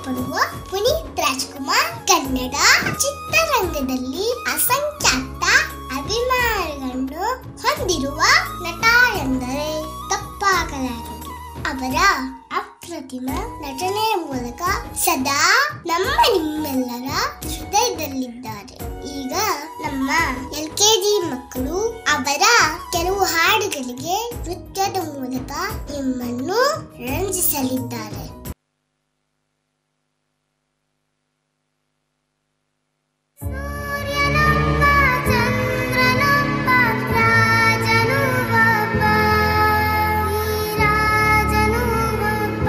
ಇಷ್ಟಪಡುವ ಪುನೀತ್ ರಾಜ್ಕುಮಾರ್ ಕನ್ನಡ ಚಿತ್ರರಂಗದಲ್ಲಿ ಅಸಂಖ್ಯಾತ ಅಭಿಮಾನಿಗಳನ್ನು ಹೊಂದಿರುವ ನಟ ಎಂದರೆ ತಪ್ಪಾಗಲಾರದು ಅವರ ಅಪ್ರತಿಮ ನಟನೆಯ ಮೂಲಕ ಸದಾ ನಮ್ಮ ನಿಮ್ಮೆಲ್ಲರ ಹೃದಯದಲ್ಲಿದ್ದಾರೆ ಈಗ ನಮ್ಮ ಎಲ್ ಕೆ ಜಿ ಮಕ್ಕಳು ಅವರ ಕೆಲವು ಹಾಡುಗಳಿಗೆ ನೃತ್ಯದ ಮೂಲಕ ನಿಮ್ಮನ್ನು ರಂಜಿಸಲಿದ್ದಾರೆ ಸೂರ್ಯನೊಬ್ಬ ಚಂದ್ರನೊಬ್ಬ ರಾಜನು ಒಬ್ಬ ಈ ರಾಜನು ಒಬ್ಬ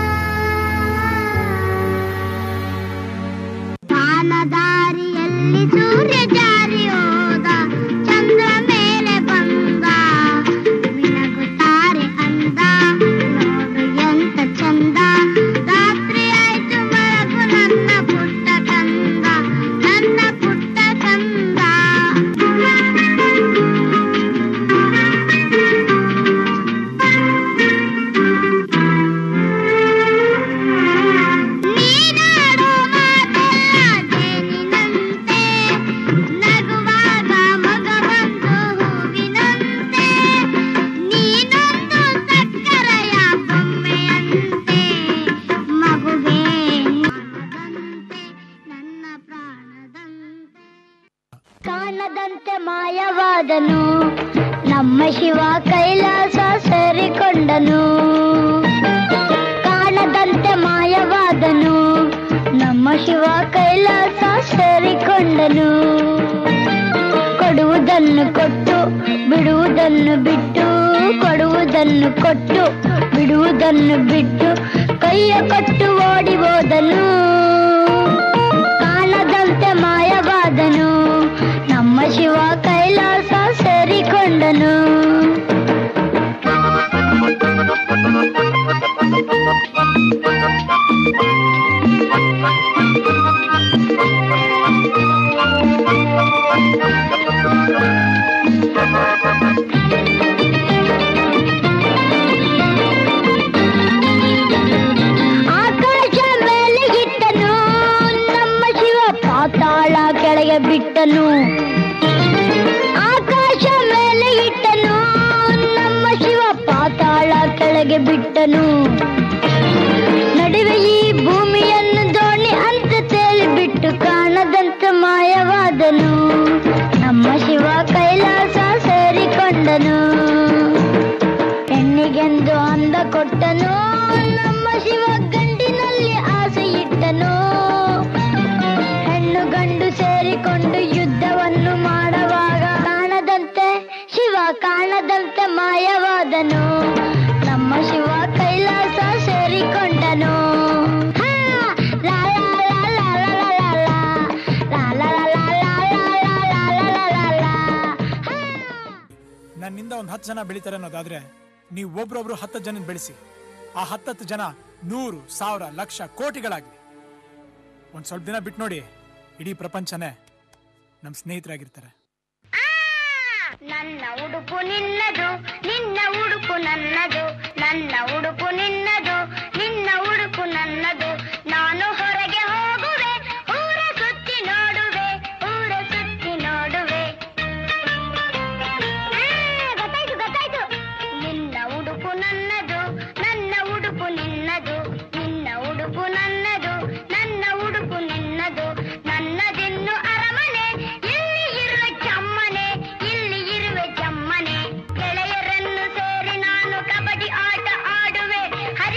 ದಾರಿಯಲ್ಲಿ ಸೂರ್ಯ ಜಾರಿ ಹೋದ ಚಂದ್ರ ಮೇಲೆ ಬಂದ ಮಿಣಗುತ್ತಾರೆ ಅಂದ ನೋಡು ಎಂತ ಚಂದ ರಾತ್ರಿ ಆಯ್ತು ಮರಗು ನನ್ನ ಪುಟ್ಟ ಕಂದ ನನ್ನ ಪುಟ್ಟ ಕಂದ ನೀನಾಡೋ ಮಾತೆಲ್ಲ ಜೇನಿನಂತೆ ನಗುವಾಗ ಮಗವೊಂದು ಹೂವಿನಂತೆ ನೀನೊಂದು ಸಕ್ಕರೆಯ ಬೊಮ್ಮೆಯಂತೆ ಮಗುವೆ ಪ್ರಾಣದಂತೆ ನನ್ನ ಪ್ರಾಣದಂತೆ ಕಾಣದಂತೆ ಮಾಯವಾದನು ನಮ್ಮ ಶಿವ ಕೈಲಾಸ ಸೇರಿಕೊಂಡನು ಕಾಣದಂತೆ ಮಾಯವಾದನು ನಮ್ಮ ಶಿವ ಕೈಲಾಸ ಸೇರಿಕೊಂಡನು ಕೊಡುವುದನ್ನು ಕೊಟ್ಟು ಬಿಡುವುದನ್ನು ಬಿಟ್ಟು ಕೊಡುವುದನ್ನು ಕೊಟ್ಟು ಬಿಡುವುದನ್ನು ಬಿಟ್ಟು ಕೈಯ ಕೊಟ್ಟು ಓಡಿ ಹೋದನು ಕಾಣದಂತೆ ಮಾಯವಾದನು ನಮ್ಮ ಶಿವ ಕೈಲಾಸ ಸೇರಿಕೊಂಡನು ಆಕಾಶ ಮೇಲೆ ಇಟ್ಟನು ನಮ್ಮ ಶಿವ ಪಾತಾಳ ಕೆಳಗೆ ಬಿಟ್ಟನು ಆಕಾಶ ಮೇಲೆ ಇಟ್ಟನು ನಮ್ಮ ಶಿವ ಪಾತಾಳ ಕೆಳಗೆ ಬಿಟ್ಟನು ನಡುವೆ ಈ ಭೂಮಿಯನ್ನು ದೋಣಿ ಅಂತ ತೇಲಿ ಬಿಟ್ಟು ಕಾಣದಂತೆ ಮಾಯವಾದನು ನಮ್ಮ ಶಿವ ಕೈಲಾಸ ಸೇರಿಕೊಂಡನು ಹೆಣ್ಣಿಗೆಂದು ಅಂದ ಕೊಟ್ಟನು ನಮ್ಮ ಶಿವ ಗಂಡಿನಲ್ಲಿ ಆಸೆ ಇಟ್ಟನು ಹೆಣ್ಣು ಗಂಡು ಸೇರಿಕೊಂಡು ಯುದ್ಧವನ್ನು ಮಾಡುವಾಗ ಕಾಣದಂತೆ ಶಿವ ಕಾಣದಂತೆ ಮಾಯವಾದನು ನಮ್ಮ ಶಿವ ಕೈಲಾಸ ಸೇರಿಕೊಂಡನು ಹಾ, ಲಾ, ಲಾ, ಲಾ, ಲಾ, ಲಾ, ಲಾ, ಲಾ, ಲಾ, ಲಾ, ಲಾ, ಲಾ, ಲಾ, ಲಾ, ಲಾ, ಲಾ, ಲಾ, ಲಾ, ಲಾ. ಹಾ. ನನ್ನಿಂದ ಒಂದು ಹತ್ತು ಜನ ಬೆಳಿತಾರೆ ಅನ್ನೋದಾದ್ರೆ ನೀವು ಒಬ್ರೊಬ್ರು ಹತ್ತು ಜನ ಬೆಳೆಸಿ ಆ ಹತ್ತತ್ತು ಜನ ನೂರು ಸಾವಿರ ಲಕ್ಷ ಕೋಟಿಗಳಾಗ್ಲಿ ಒಂದ್ ಸ್ವಲ್ಪ ದಿನ ಬಿಟ್ಟು ನೋಡಿ ಇಡೀ ಪ್ರಪಂಚನೇ ನಮ್ಮ ಸ್ನೇಹಿತರಾಗಿರ್ತಾರೆ ನನ್ನ ಉಡುಪು ನಿನ್ನದು ನಿನ್ನ ಉಡುಪು ನನ್ನದು ನನ್ನ ಉಡುಪು ನಿನ್ನದು ನಿನ್ನ ಉಡುಪು ನನ್ನದು ನಾನು ಹೊರಗೆ ಹೋಗುವೆ ಊರ ಸುತ್ತಿ ನೋಡುವೆ ಊರ ಸುತ್ತಿ ನೋಡುವೆ ಆ, ಗೊತ್ತಾಯ್ತು ಗೊತ್ತಾಯ್ತು ನಿನ್ನ ಉಡುಪು ನನ್ನದು ನನ್ನ ಉಡುಪು ನಿನ್ನದು ನಿನ್ನ ಉಡುಪು ನನ್ನದು ನನ್ನ ಉಡುಪು ನಿನ್ನದು ನನ್ನದಿನ್ನು ಅರಮನೆ ಇಲ್ಲಿ ಇರುವೆ ಚಮ್ಮನೆ ಇಲ್ಲಿ ಇರುವೆ ಚಮ್ಮನೆ ಗೆಳೆಯರನ್ನು ಸೇರಿ ನಾನು ಕಬಡ್ಡಿ ಆಟ ಆಡುವೆ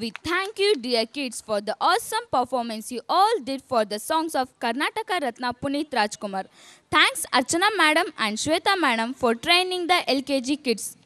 We thank you, dear kids, for the awesome performance you all did for the songs of Karnataka Ratna Puneet Rajkumar. Thanks, Archana Madam and Shweta Madam, for training the LKG kids.